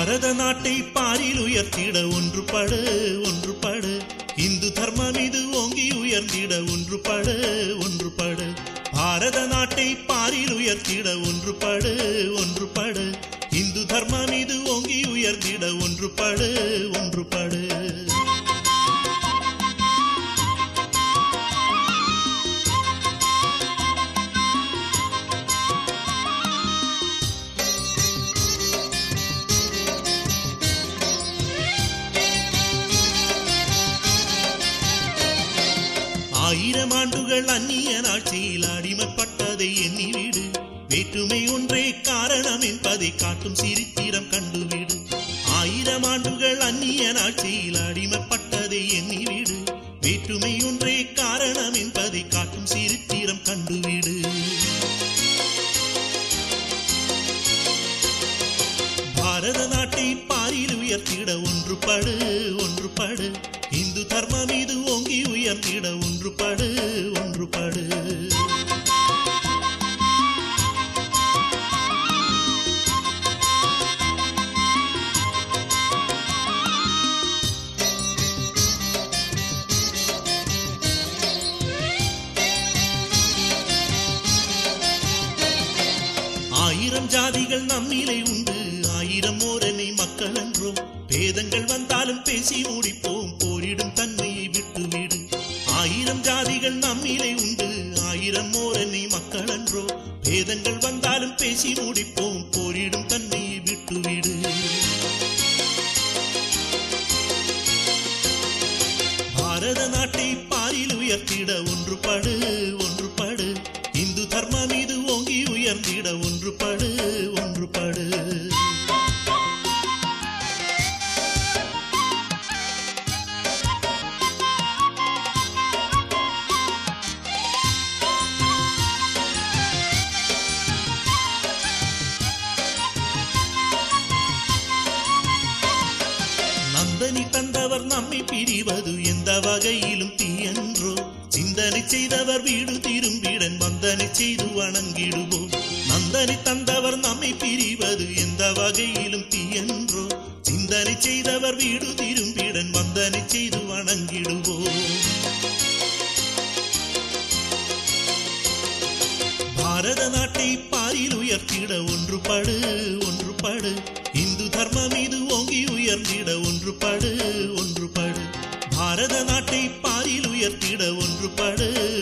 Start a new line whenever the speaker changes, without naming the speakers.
பாரத நாட்டை பாரில் உயர்த்திட ஒன்றுபடு ஒன்றுபடு இந்து தர்மம் இது ஓங்கி உயர்ந்திட ஒன்றுபடு ஒன்றுபடு பாரத நாட்டை பாரில் உயர்த்திட ஒன்றுபடு ஒன்றுபடு இந்து தர்மம் இது ஓங்கி உயர்ந்திட ஒன்றுபடு ஒன்றுபடு ஆயிரம் ஆண்டுகள் அந்நிய நாட்சியில் அடிமைப்பட்டதை எண்ணிவிடு வேற்றுமை ஒன்றே காரணம் என்பதை காட்டும் சிரித்திரம் கண்டுவிடு ஆயிரம் ஆண்டுகள் அந்நிய நாட்சியில் அடிமைப்பட்டதை எண்ணிவிடு வேற்றுமை ஒன்றே காரணம் என்பதை காட்டும் சிரித்திரம் கண்டுவிடு பாரத நாட்டை பாரில் உயர்த்திட ஒன்றுபடு ஒன்றுபடு இந்து தர்மம் இது ஓங்கி உயர்த்திட ஒன்றுபடு ஒன்றுபடு ஆயிரம் ஜாதிகள் நம்மிலே உண்டு ஆயிரம் ஓரனை மக்கள் என்றோம் பேதங்கள் வந்தாலும் பேசி முடிப்போம் போரிடும் தன்மையை விட்டுவிடு ஆயிரம் ஜாதிகள் நம்மிலே உண்டு ஆயிரம் ஓரனை மக்கள் என்றோ பேதங்கள் வந்தாலும் பேசி முடிப்போம் போரிடும் தன்மையை விட்டுவிடு பாரத நாட்டை பாரில் உயர்த்திட ஒன்றுபடு ஒன்றுபடு இந்து தர்மம் இது ஓங்கி உயர்ந்திட ஒன்றுபடு ஒன்றுபடு நந்தனி தந்தவர் நம்மை பிரிவது எந்த வகையிலும் தீயன்றோ சிந்தனை செய்தவர் வீடு திரும்பிடன் வந்தனை செய்து வணங்கிடுவோம் நந்தனி தந்தவர் நம்மை பிரிவது எந்த வகையிலும் தீயன்றோ சிந்தனை செய்தவர் வீடு திரும்பிடன் வந்தனை செய்து வணங்கிடுவோம் பாரத நாட்டை பாரில் உயர்த்திட ஒன்றுபடு ஒன்றுபடு இந்து தர்மம் இது ஓங்கி உயர்ந்திட ஒன்றுபடு ஒன்றுபடு பாரத நாட்டை பாரில் உயர்த்திட ஒன்றுபடு